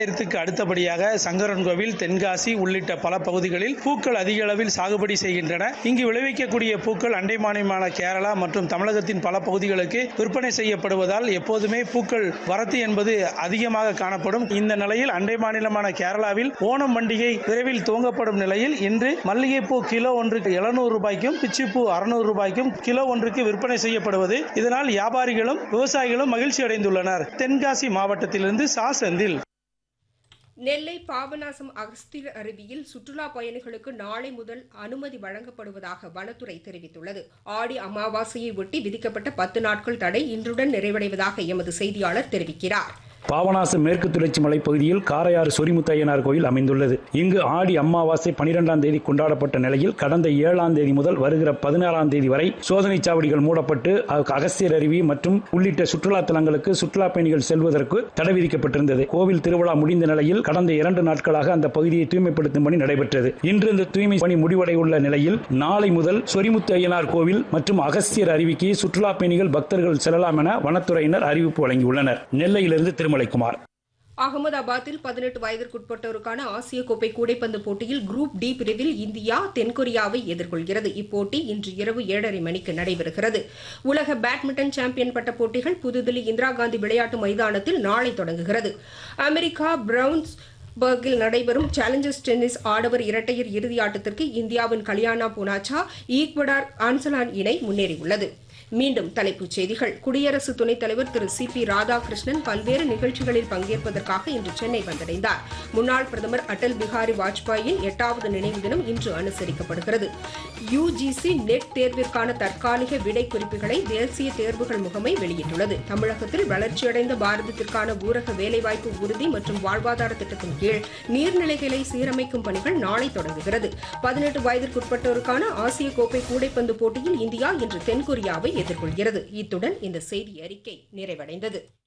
க்கு அடுத்தபடியாக சங்கரன்கோவில் தென்காசி உள்ளிட்ட பல பகுதிகளில் பூக்கள் அதிக அளவில் சாகுபடி செய்கின்றன இங்கு விளைவிக்கக்கூடிய பூக்கள் அண்டை மாநிலமான கேரளா மற்றும் தமிழகத்தின் பல பகுதிகளுக்கு விற்பனை செய்யப்படுவதால் எப்போதுமே பூக்கள் வரத்து என்பது அதிகமாக காணப்படும் இந்த நிலையில் அண்டை மாநிலமான கேரளாவில் ஓணம் பண்டிகை விரைவில் துவங்கப்படும் நிலையில் இன்று மல்லிகைப்பூ கிலோ ஒன்றுக்கு எழுநூறு ரூபாய்க்கும் பிச்சிப்பூ அறுநூறு ரூபாய்க்கும் கிலோ ஒன்றுக்கு விற்பனை செய்யப்படுவது இதனால் வியாபாரிகளும் விவசாயிகளும் மகிழ்ச்சி அடைந்துள்ளனர் தென்காசி மாவட்டத்திலிருந்து சா செந்தில் நெல்லை பாபநாசம் அகஸ்தியர் அருவியில் சுற்றுலா பயணிகளுக்கு நாளை முதல் அனுமதி வழங்கப்படுவதாக வனத்துறை தெரிவித்துள்ளது ஆடி அமாவாசையை ஒட்டி விதிக்கப்பட்ட பத்து நாட்கள் தடை இன்றுடன் நிறைவடைவதாக எமது செய்தியாளர் தெரிவிக்கிறார் பாபநாசம் மேற்கு தொடர்ச்சி மலைப்பகுதியில் காரையாறு சொரிமுத்தையனார் கோயில் அமைந்துள்ளது இங்கு ஆடி அமாவாசை பனிரெண்டாம் தேதி கொண்டாடப்பட்ட நிலையில் கடந்த ஏழாம் தேதி முதல் வருகிற பதினாறாம் தேதி வரை சோதனை சாவடிகள் மூடப்பட்டு அகஸ்தியர் அருவி மற்றும் உள்ளிட்ட சுற்றுலா தலங்களுக்கு சுற்றுலா பயணிகள் செல்வதற்கு தடை விதிக்கப்பட்டிருந்தது கோவில் திருவிழா முடிந்த நிலையில் கடந்த இரண்டு நாட்களாக அந்த பகுதியை தூய்மைப்படுத்தும் பணி நடைபெற்றது இன்று இந்த தூய்மை பணி முடிவடை உள்ள நிலையில் நாளை முதல் சொரிமுத்து ஐயனார் கோவில் மற்றும் அகஸ்தியர் அருவிக்கு சுற்றுலா பயணிகள் பக்தர்கள் செல்லலாம் என வனத்துறையினர் அறிவிப்பு வழங்கியுள்ளனர் நெல்லையிலிருந்து திருமலைக்குமார் அகமதாபாத்தில் பதினெட்டு வயதிற்குட்பட்டோருக்கான ஆசிய கோப்பை கூடைப்பந்து போட்டியில் குரூப் டி பிரிவில் இந்தியா தென்கொரியாவை எதிர்கொள்கிறது இப்போட்டி இன்று இரவு ஏழரை மணிக்கு நடைபெறுகிறது உலக பேட்மிண்டன் சாம்பியன் பட்ட போட்டிகள் புதுதில்லி இந்திரா காந்தி விளையாட்டு மைதானத்தில் நாளை தொடங்குகிறது அமெரிக்கா பிரவுன்ஸ் பர்கில் நடைபெறும் சேலஞ்சர்ஸ் டென்னிஸ் ஆடவர் இரட்டையர் இறுதி ஆட்டத்திற்கு இந்தியாவின் கல்யாணா புனாச்சா ஈக்வடார் ஆன்சலான் இணை முன்னேறியுள்ளது மீண்டும் தலைப்புச் செய்திகள் குடியரசு துணைத் தலைவர் திரு சி பி ராதாகிருஷ்ணன் பல்வேறு நிகழ்ச்சிகளில் பங்கேற்பதற்காக இன்று சென்னை வந்தடைந்தார் முன்னாள் பிரதமர் அடல் பிகாரி வாஜ்பாயின் எட்டாவது நினைவு தினம் இன்று அனுசரிக்கப்படுகிறது யுஜிசி நெட் தேர்விற்கான தற்காலிக விடை குறிப்புகளை தேசிய தேர்வுகள் முகமை வெளியிட்டுள்ளது தமிழகத்தில் வளர்ச்சியடைந்த பாரதத்திற்கான ஊரக வேலைவாய்ப்பு உறுதி மற்றும் வாழ்வாதார திட்டத்தின் கீழ் நீர்நிலைகளை சீரமைக்கும் பணிகள் நாளை தொடங்குகிறது பதினெட்டு வயதிற்குட்பட்டோருக்கான ஆசிய கோப்பை கூடைப்பந்து போட்டியில் இந்தியா இன்று தென்கொரியாவை எதிர்கொள்கிறது இத்துடன் இந்த செய்தி அறிக்கை நிறைவடைந்தது